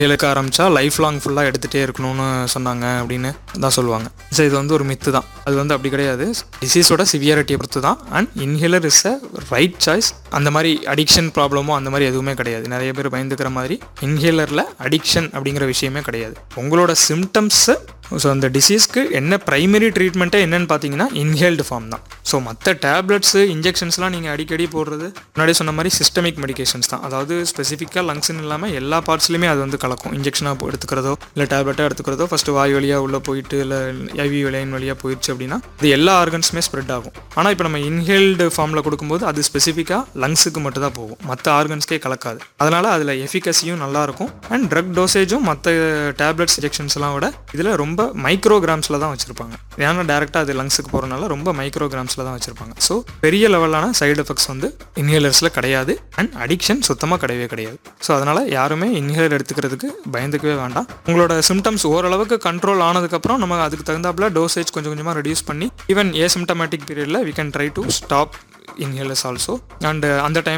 இழுக்க ஆரம்பிச்சா life long ஃபுல்லாக எடுத்துகிட்டே இருக்கணும்னு சொன்னாங்க அப்படின்னு தான் சொல்லுவாங்க ஸோ இது வந்து ஒரு மித்து தான் அது வந்து அப்படி கிடையாது டிசீஸோட சிவியாரிட்டியை பொறுத்து தான் and inhaler is a right choice அந்த மாதிரி அடிக்ஷன் ப்ராப்ளமோ அந்த மாதிரி எதுவுமே கிடையாது நிறைய பேர் பயந்துக்கிற மாதிரி இன்ஹேலரில் அடிக்ஷன் அப்படிங்கிற விஷயமே கிடையாது உங்களோட சிம்டம்ஸை ஸோ அந்த டிசீஸ்க்கு என்ன ப்ரைமரி ட்ரீட்மெண்ட்டே என்னன்னு பார்த்தீங்கன்னா இன்ஹேல்டு ஃபார்ம் தான் ஸோ மற்ற டேப்லெட்ஸு இன்ஜெக்ஷன்ஸ்லாம் நீங்கள் அடிக்கடி போடுறது முன்னாடி சொன்ன மாதிரி சிஸ்டமிக் மெடிகேஷன்ஸ் தான் அதாவது ஸ்பெசிஃபிக்காக லங்ஸ்னு இல்லாமல் எல்லா பார்ட்ஸ்லையுமே அது வந்து கலக்கும் இன்ஜெக்ஷனாக எடுத்துக்கிறதோ இல்லை டேப்லெட்டாக எடுத்துக்கிறதோ ஃபஸ்ட்டு வாய் வழியாக உள்ளே போயிட்டு இல்லை ஐவி லைன் வழியாக போயிடுச்சு அப்படின்னா இது எல்லா ஆர்கன்ஸுமே ஸ்ப்ரெட் ஆகும் ஆனால் இப்போ நம்ம இன்ஹேல்டு ஃபார்மில் கொடுக்கும்போது அது ஸ்பெசிஃபிக்காக லங்ஸுக்கு மட்டும் தான் போகும் மற்ற ஆர்கன்ஸ்க்கே கலக்காது அதனால் அதில் எஃபிகசியும் நல்லாயிருக்கும் அண்ட் ட்ரக் டோசேஜும் மற்ற டேப்லெட்ஸ் இன்ஜெக்ஷன்ஸ்லாம் விட இதில் ரொம்ப மைக்ரோகிராம்ஸில் தான் வச்சுருப்பாங்க ஏன்னா டேரெக்டாக அது லங்ஸுக்கு போகிறனால ரொம்ப மைக்ரோகிராம்ஸில் தான் வச்சுருப்பாங்க ஸோ பெரிய லெவலான சைடு எஃபெக்ட்ஸ் வந்து இன்ஹேலர்ஸில் கிடையாது அண்ட் அடிக்ஷன் சுத்தமாக கிடையவே கிடையாது ஸோ அதனால் யாருமே இன்ஹேலர் எடுத்துக்கிறதுக்கு பயந்துக்கவே வேண்டாம் உங்களோட சிம்டம்ஸ் ஓரளவுக்கு கண்ட்ரோல் ஆனதுக்கப்புறம் நம்ம அதுக்கு தகுந்தாப்புல டோசேஜ் கொஞ்சம் கொஞ்சமாக ரெடியூஸ் பண்ணி ஈவன் ஏ சிம்டமேட்டிக் பீரியடில் we can try to stop inhalers also and அந்த டைம்